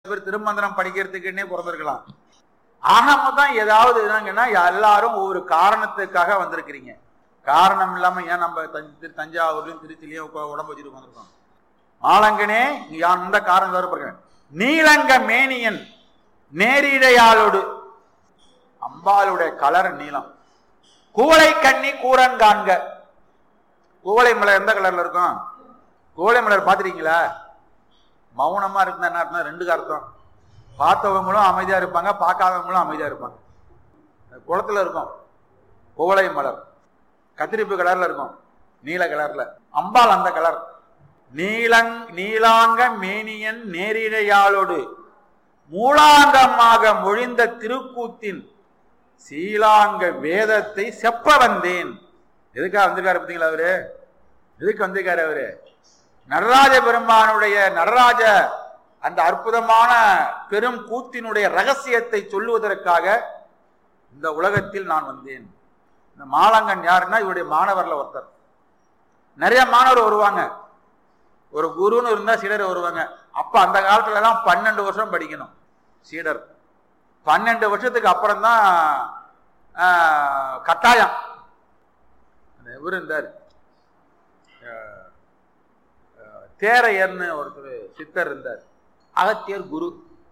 பேர் திருமந்திரம் படிக்கிறதுக்குன்னே பிறந்திருக்கலாம் ஆக மொத்தம் ஏதாவது என்னங்கன்னா எல்லாரும் ஒவ்வொரு காரணத்துக்காக வந்திருக்கிறீங்க காரணம் இல்லாம ஏன் நம்ம தஞ்சை தஞ்சாவூர்லயும் திருச்சிலையும் உட்கா- உடம்பு வச்சுட்டு வந்திருக்கோம் ஆலங்கனே யான் இந்த காரணம் வேறு பாருங்க நீலங்க மேனியன் நேரிடையாளோடு அம்பாளுடைய கலர் நீலம் கூளை கண்ணி கூரங்காண்க கூவளை மலர் எந்த கலர்ல இருக்கும் கூவளை மலர் பார்த்துருக்கீங்களா மௌனமா இருந்தா என்ன அர்த்தம் ரெண்டு அர்த்தம் பார்த்தவங்களும் அமைதியா இருப்பாங்க பார்க்காதவங்களும் அமைதியா இருப்பாங்க குளத்துல இருக்கும் குவளை மலர் கத்திரிப்பு கலர்ல இருக்கும் நீல கலர்ல அம்பாள் அந்த கலர் நீலங் நீலாங்க மேனியன் நேரிடையாளோடு மூலாங்கமாக மொழிந்த திருக்கூத்தின் சீலாங்க வேதத்தை செப்ப வந்தேன் எதுக்காக வந்திருக்காரு பார்த்தீங்களா அவரு எதுக்கு வந்திருக்காரு அவரு நடராஜ பெருமானுடைய நடராஜ அந்த அற்புதமான பெரும் கூத்தினுடைய ரகசியத்தை சொல்லுவதற்காக இந்த உலகத்தில் நான் வந்தேன் இந்த மாலாங்கன் யாருன்னா இவருடைய மாணவர்ல ஒருத்தர் நிறைய மாணவர் வருவாங்க ஒரு குருன்னு இருந்தா சீடர் வருவாங்க அப்ப அந்த காலத்துல எல்லாம் பன்னெண்டு வருஷம் படிக்கணும் சீடர் பன்னெண்டு வருஷத்துக்கு அப்புறம் தான் கட்டாயம் இவர் இருந்தார் அஹ், அஹ், தேரையர்னு ஒருத்தர் சித்தர் இருந்தார் அகத்தியர் குரு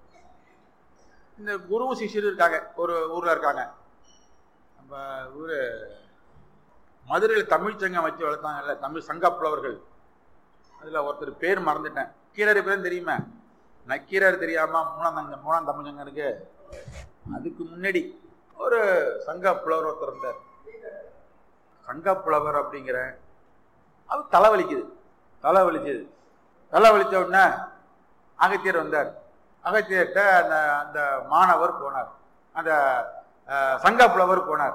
இந்த குரு சிஷ்யர் இருக்காங்க ஒரு ஊர்ல இருக்காங்க நம்ம ஊரு மதுரையில் தமிழ் சங்கம் வச்சு வளர்த்தாங்கல்ல தமிழ் சங்க புலவர்கள் அதுல ஒருத்தர் பேர் மறந்துட்டேன் கீழர் பேரும் தெரியுமா நக்கீரர் தெரியாம மூணாம் தங்க மூணாம் தமிழ் சங்கம் இருக்கு அதுக்கு முன்னாடி ஒரு சங்க புலவர் ஒருத்தர் இருந்தார் சங்க புலவர் அப்படிங்கிற அது தலைவலிக்குது தலைவலிக்குது தலைவலிச்ச உடனே அகத்தியர் வந்தார் அகத்தியர்கிட்ட அந்த அந்த மாணவர் போனார் அந்த அஹ், சங்க புலவர் போனார்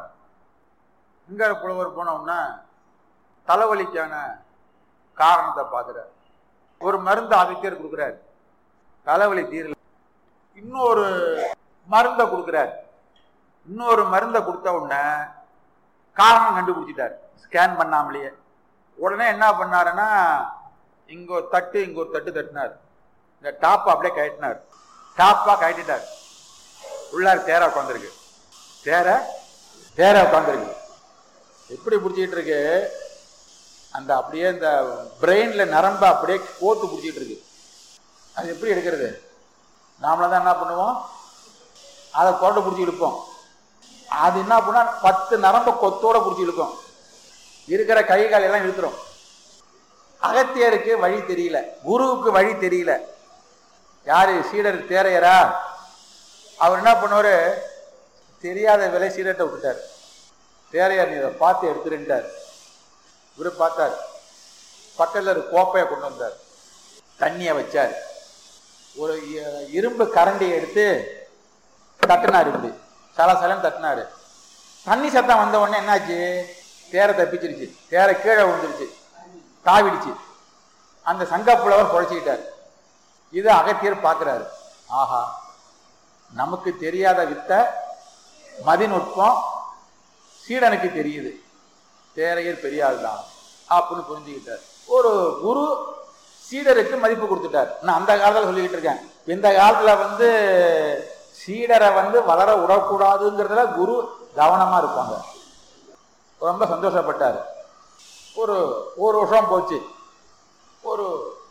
சங்க புலவர் போன உடனே தலைவலிக்கான காரணத்தை பார்க்குறார் ஒரு மருந்து அகத்தியர் கொடுக்குறார் தலைவலி தீரல இன்னொரு மருந்தை கொடுக்குறார் இன்னொரு மருந்தை கொடுத்த உடனே காரணம் கண்டுபிடிச்சிட்டார் ஸ்கேன் பண்ணாமலேயே உடனே என்ன பண்ணாருன்னா இங்க ஒரு தட்டு இங்க ஒரு தட்டு தட்டினார் இந்த டாப்பை அப்படியே கழட்டினார் டாப்பா கழட்டிட்டார் உள்ளார் தேர உட்காந்துருக்கு தேர தேர உட்காந்துருக்கு எப்படி பிடிச்சிட்டு இருக்கு அந்த அப்படியே இந்த பிரெயின்ல நரம்ப அப்படியே கோத்து பிடிச்சிட்டு இருக்கு அது எப்படி எடுக்கிறது நாமள தான் என்ன பண்ணுவோம் அதை கொரட்டை பிடிச்சி இழுப்போம் அது என்ன பண்ணா பத்து நரம்ப கொத்தோட பிடிச்சி இழுக்கும் இருக்கிற கை கால் எல்லாம் இழுத்துரும் அகத்தியருக்கு வழி தெரியல குருவுக்கு வழி தெரியல யாரு சீடர் தேரையரா அவர் என்ன பண்ணுவாரு தெரியாத விலை சீடர்கிட்ட விட்டுட்டார் தேரையார் நீ இதை பார்த்து எடுத்துருன்ட்டார் இவரு பார்த்தார் பக்கத்துல ஒரு கோப்பையை கொண்டு வந்தார் தண்ணியை வச்சார் ஒரு இ- இரும்பு கரண்டியை எடுத்து தட்டினார் இப்படி சலசலன்னு தட்டினாரு தண்ணி சத்தம் வந்த உடனே என்னாச்சு தேரை தப்பிச்சிருச்சு தேரை கீழே விழுந்துருச்சு தாவிடுச்சு அந்த சங்கப்புலவர் குழைச்சிக்கிட்டார் இது அகத்தியர் பார்க்கிறாரு ஆஹா நமக்கு தெரியாத வித்தை மதிநுட்பம் சீடனுக்கு தெரியுது தேரையர் பெரிய ஆள் தான் அப்படின்னு புரிஞ்சுக்கிட்டார் ஒரு குரு சீடருக்கு மதிப்பு கொடுத்துட்டார் நான் அந்த காலத்துல சொல்லிக்கிட்டு இருக்கேன் இந்த காலத்துல வந்து சீடரை வந்து வளர விடக்கூடாதுங்கிறதுல குரு கவனமா இருப்பாங்க ரொம்ப சந்தோஷப்பட்டார் ஒரு ஒரு வருஷம் போச்சு ஒரு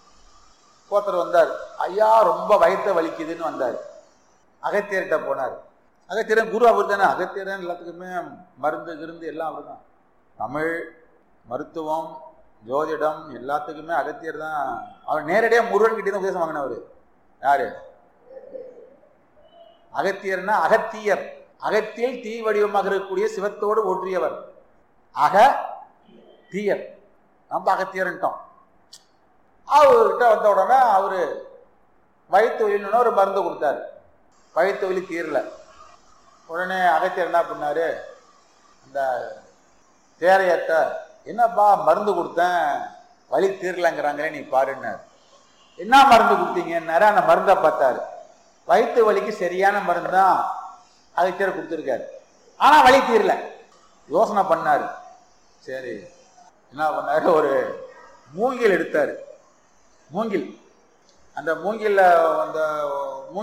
ஒருத்தர் வந்தார் ஐயா ரொம்ப வயிற்ற வலிக்குதுன்னு வந்தார் அகத்தியர்கிட்ட போனார் அகத்தியரன் குரு அவர் தானே அகத்தியரன் எல்லாத்துக்குமே மருந்து கிருந்து எல்லாம் அவர் தான் தமிழ் மருத்துவம் ஜோதிடம் எல்லாத்துக்குமே அகத்தியர் தான் அவர் நேரடியாக முருகன் கிட்டே தான் உபதேசம் வாங்கினவர் யாரு அகத்தியர்னா அகத்தியர் அகத்தியில் தீ வடிவமாக இருக்கக்கூடிய சிவத்தோடு ஒன்றியவர் அக தீயர் நம்ம அகத்தியர்ன்ட்டோம் அவர்கிட்ட வந்த உடனே அவரு வயிற்று வலின்னு ஒரு மருந்து கொடுத்தாரு வயிற்று வலி தீரல உடனே அகத்தியர் என்ன பண்ணாரு அந்த தேரையத்தை என்னப்பா மருந்து கொடுத்தேன் வலி தீரலங்கிறாங்களே நீ பாருன்னாரு என்ன மருந்து கொடுத்தீங்கன்னாரு அந்த மருந்தை பார்த்தாரு வயிற்று வலிக்கு சரியான மருந்து தான் அகத்தியர் கொடுத்துருக்காரு ஆனா வலி தீரல யோசனை பண்ணாரு சரி என்ன பண்ணாரு ஒரு மூங்கில் எடுத்தாரு மூங்கில் அந்த மூங்கில்ல அந்த